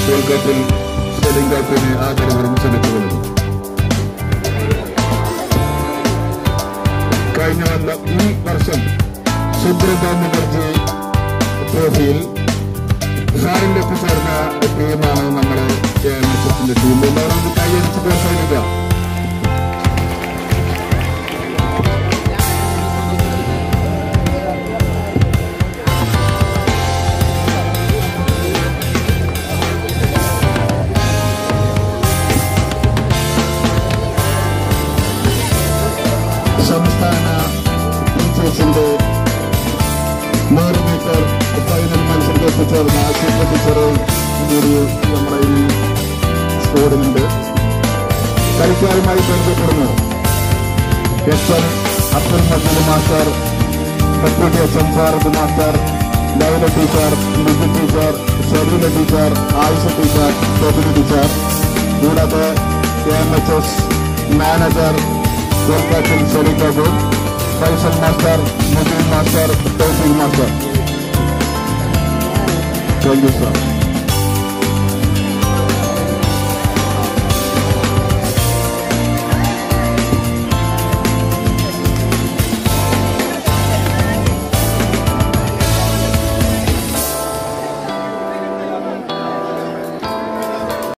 കോൽക്കത്തിൽ സെലിംഗത്തിന് ആദരവും ക്ഷണിച്ചുകൊള്ളുന്നു കഴിഞ്ഞ വന്ന ഈ വർഷം സുബ്രത മുഖർജി ട്രോഫിയിൽ സാറിന്റെ ചേർന്ന ടീമാണ് നമ്മുടെ കേരളത്തിന്റെ ടീം എല്ലാവരും കൈയടിച്ച് പ്രോത്സാഹിപ്പിക്കാം സംസ്ഥാന ടീച്ചേഴ്സിന്റെ നൂറ് മീറ്റർ ഫൈനൽ മത്സരത്തിൽ എത്തിച്ചേർന്ന സൂപ്പർ ടീച്ചർ കൂടി നമ്മുടെ ഈ സ്കോഡിലുണ്ട് കളിക്കാരുമായി ബന്ധപ്പെടുന്നു H N Abdul Majeed master deputy H M Farooq master Laila teacher Liji teacher Shereela teacher Ayisha teacher Tobini teacher കൂടാതെ K M H S manager കോൽക്കാറ്റിൽ Shereekh Babu Faisal master Mujeeb master Thoufeeq master thank you sir